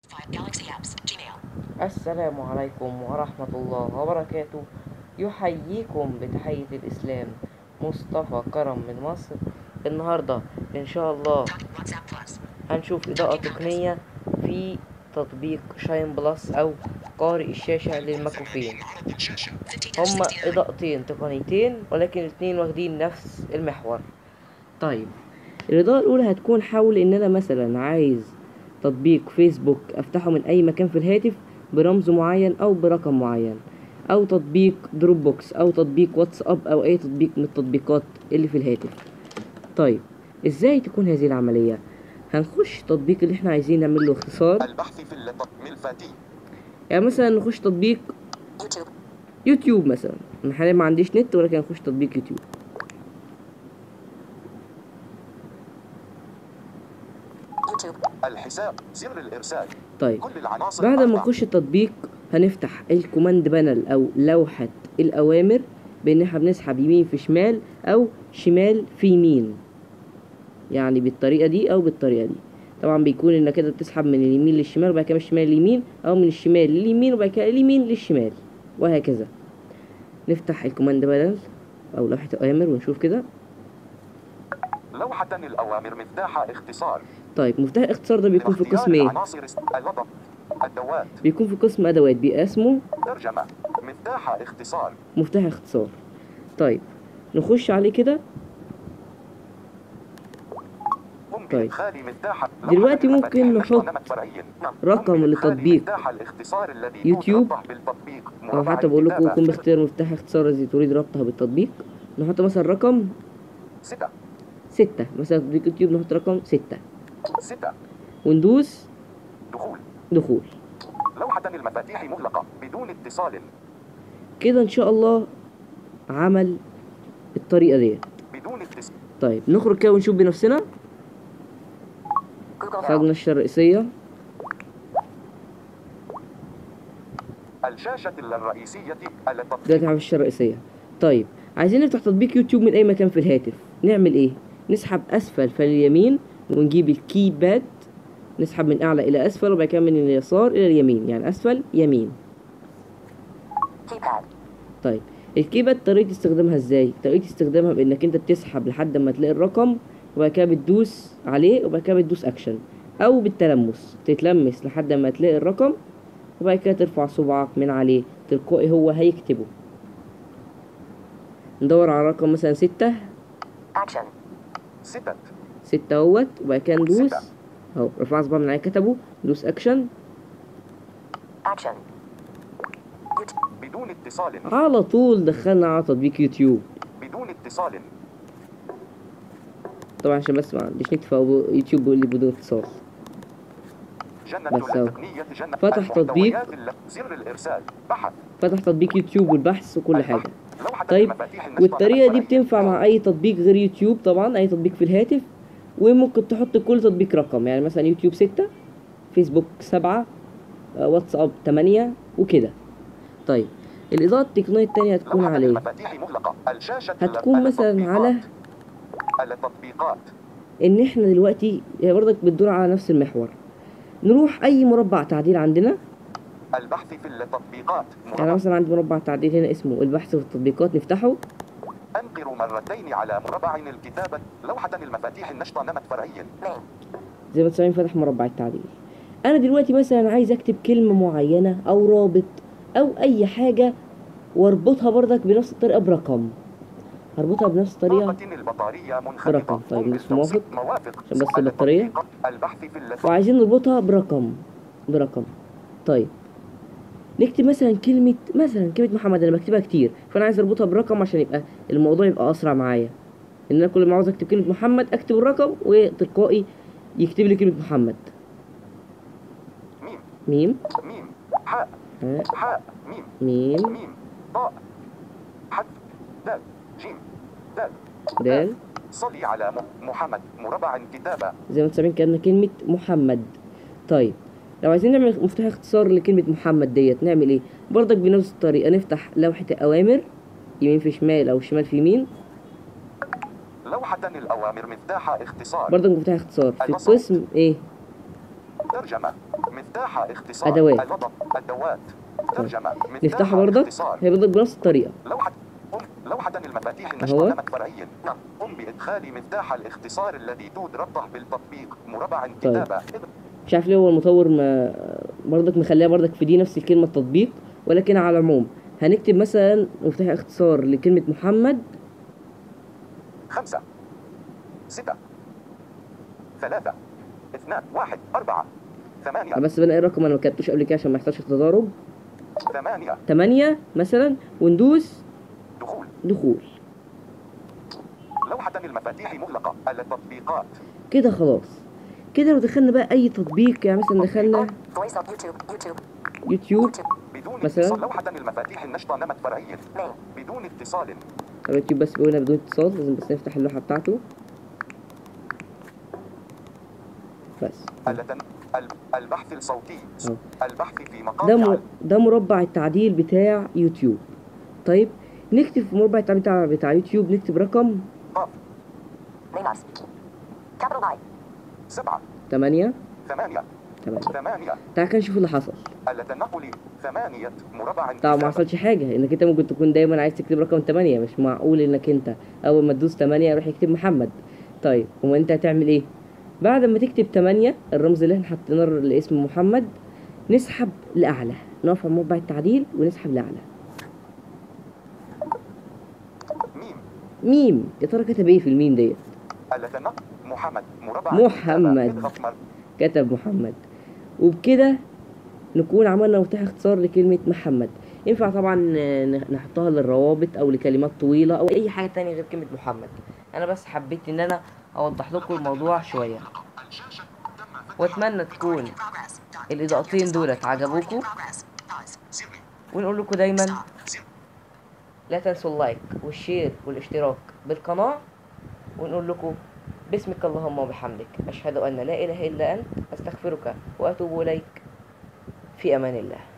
Find Galaxy Apps. Gmail. السلام عليكم ورحمة الله وبركاته يحييكم بتحية الإسلام مصطفى كرم من مصر النهاردة إن شاء الله Talk WhatsApp Plus. هنشوف إضاءة تقنية في تطبيق شاين بلس أو قارئ الشاشة للمكفوفين هما إضاءتين تقنيتين ولكن الاتنين واخدين نفس المحور طيب الإضاءة الأولى هتكون حول إن أنا مثلا عايز تطبيق فيسبوك أفتحه من أي مكان في الهاتف برمز معين أو برقم معين أو تطبيق دروب بوكس أو تطبيق واتساب أو أي تطبيق من التطبيقات اللي في الهاتف طيب إزاي تكون هذه العملية هنخش تطبيق اللي احنا عايزين نعمل له اختصار البحث في اللط- ملفاتي يعني مثلا نخش تطبيق YouTube. يوتيوب مثلا انا حاليا ما عنديش نت ولكن هنخش تطبيق يوتيوب YouTube. الحساب زر الإرسال طيب كل العناصر بعد ما الأربع. نخش التطبيق هنفتح الكوماند بانل او لوحة الاوامر بان احنا بنسحب يمين في شمال او شمال في يمين يعني بالطريقة دي او بالطريقة دي طبعا بيكون انك كده بتسحب من اليمين للشمال وبعد كده من الشمال لليمين او من الشمال لليمين وبعد كده اليمين للشمال وهكذا نفتح الكوماند بانل او لوحة الاوامر ونشوف كده لوحة الأوامر مفتاح اختصار طيب مفتاح الاختصار ده بيكون في لاختيار قسم ايه العناصر الس- اللطف الدوات بيكون في قسم ادوات بيبقى اسمه ترجمة مفتاح اختصار مفتاح اختصار طيب نخش عليه كده قم طيب. بإدخال مفتاح دلوقتي لوحة ممكن المفاتيح نحط نمط فرعي. رقم قم بإدخال لتطبيق مفتاح الاختصار الذي يوتيوب. يربط بالتطبيق او مربع حتى بقول لكم الكتابة. قم باختيار مفتاح اختصار الذي تريد ربطها بالتطبيق نحط مثلا رقم ستة ستة مثلا تطبيق يوتيوب نحط رقم ستة ستة وندوس دخول دخول لوحة المفاتيح مغلقة بدون اتصال كده ان شاء الله عمل الطريقة ديت بدون اتصال طيب نخرج كده ونشوف بنفسنا Google Now. خرجنا الشاشة الرئيسية الشاشة الرئيسية التطبيق دلوقتي على الشاشة الرئيسية طيب عايزين نفتح تطبيق يوتيوب من أي مكان في الهاتف نعمل إيه؟ نسحب أسفل فلليمين ونجيب الكيباد نسحب من أعلى إلى أسفل وبعد كده من اليسار إلى اليمين يعني أسفل يمين Keypad. طيب الكيباد طريقة استخدامها إزاي؟ طريقة استخدامها بإنك أنت بتسحب لحد ما تلاقي الرقم وبعد كده بتدوس عليه وبعد كده بتدوس أكشن أو بالتلمس تتلمس لحد ما تلاقي الرقم وبعد كده ترفع صباعك من عليه تلقائي هو هيكتبه ندور على رقم مثلا ستة Action. ستة ستة اهوت وبعد كده ندوس ستة. اهو رفع صباع من عليه كتبه ندوس اكشن Action. YouTube. بدون اتصال على طول دخلنا على تطبيق يوتيوب بدون اتصال طبعا عشان بس ما عنديش نت فيوتيوب بيقول لي بدون اتصال جنة بس أهو. التقنية جنة فتح تطبيق. المحتويات الل- زر الإرسال بحث فتح تطبيق يوتيوب والبحث وكل حاجة لوحة طيب المفاتيح النشطة والطريقة دي الفرعية. بتنفع مع أي تطبيق غير يوتيوب طبعا أي تطبيق في الهاتف وممكن تحط كل تطبيق رقم يعني مثلا يوتيوب ستة فيسبوك سبعة آه، واتساب تمانية وكده طيب الإضاءة التقنية التانية هتكون لوحة عليه المفاتيح مغلقة الشاشة هتكون مثلا على التطبيقات ان احنا دلوقتي هي برضك بتدور على نفس المحور نروح اي مربع تعديل عندنا البحث في التطبيقات يعني مربع مثلا عندي مربع تعديل هنا اسمه البحث في التطبيقات نفتحه أنقر مرتين على مربع الكتابة لوحة المفاتيح النشطة نمط فرعي Name. زي ما تسمعين فتح مربع التعديل انا دلوقتي مثلا عايز اكتب كلمة معينة او رابط او اي حاجة واربطها برضك بنفس الطريقة برقم هربطها بنفس الطريقة طاقة البطارية منخفضة برقم. طيب، قم ندوس بالتنسيق موافق. موافق عشان بس البطارية. التطبيقات. البحث في التطبيقات وعايزين نربطها برقم برقم طيب نكتب مثلا كلمة مثلا كلمة محمد أنا بكتبها كتير فأنا عايز أربطها برقم عشان يبقى الموضوع يبقى أسرع معايا إن أنا كل ما عاوز أكتب كلمة محمد أكتب الرقم وتلقائي يكتب لي كلمة محمد ميم ميم ميم حاء ها حاء ميم ميم ميم طاء حذف دال جيم دال دال صلي على م- محمد مربع كتابة زي ما انتم سامعين كأن كلمة محمد طيب لو عايزين نعمل مفتاح اختصار لكلمة محمد ديت نعمل ايه برضك بنفس الطريقة نفتح لوحة أوامر يمين في شمال أو شمال في يمين لوحة الأوامر مفتاح اختصار برضك مفتاح اختصار في البصمة. قسم ايه ترجمة مفتاح اختصار أدوات. اللضب الدوات ترجمة مفتاح نفتحها برضك اختصار هي برضك بنفس الطريقة لوحة قم لوحة المفاتيح أهو. النشطة نمط فرعي قم بإدخال مفتاح الاختصار الذي تود ربطه بالتطبيق مربع كتابة مش عارف ليه هو المطور ما برضك مخليها برضك في دي نفس الكلمة تطبيق ولكن على العموم هنكتب مثلا مفتاح اختصار لكلمة محمد خمسة ستة ثلاثة اثنان واحد أربعة ثمانية بس بنلاقي الرقم انا ما كتبتوش قبل كده عشان ما يحصلش تضارب ثمانية 8 مثلا وندوس دخول دخول لوحة المفاتيح مغلقة التطبيقات كده خلاص كده لو دخلنا بقى اي تطبيق يعني مثلا دخلنا Voice of YouTube. YouTube. يوتيوب YouTube. بدون مثلاً؟ اتصال لوحة المفاتيح النشطة نمط فرعي Main. بدون اتصال طب اليوتيوب بس بيقولنا بدون اتصال لازم بس نفتح اللوحة بتاعته بس التن... الب- البحث الصوتي أهو. البحث في ده مقاطع م... ده مربع التعديل بتاع يوتيوب طيب نكتب في مربع التعديل بتاع بتاع يوتيوب نكتب رقم قاف Main mouse. Capital I. سبعة 8 ثمانية 8 ثمانية تعال كده نشوف اللي حصل التنقل ثمانية مربع طبعا ما كتابة. حصلش حاجة انك انت ممكن تكون دايما عايز تكتب رقم 8 مش معقول انك انت اول ما تدوس 8 يروح يكتب محمد طيب هو انت هتعمل ايه بعد ما تكتب 8 الرمز اللي احنا حطيناه لاسم محمد نسحب لاعلى نقف على مربع التعديل ونسحب لاعلى ميم ميم يا ترى كتب ايه في الميم ديت التنقل محمد مربع محمد. كتابة. اضغط مر... كتب محمد وبكده نكون عملنا مفتاح اختصار لكلمة محمد ينفع طبعا ن- نحطها للروابط او لكلمات طويلة او اي حاجة تانية غير كلمة محمد انا بس حبيت ان انا اوضح لكم الموضوع شوية واتمنى تكون الاضاءتين دولت عجبوكم ونقول لكم دايما لا تنسوا اللايك والشير والاشتراك بالقناة ونقول لكم باسمك اللهم وبحمدك أشهد أن لا إله إلا أنت أستغفرك وأتوب إليك في أمان الله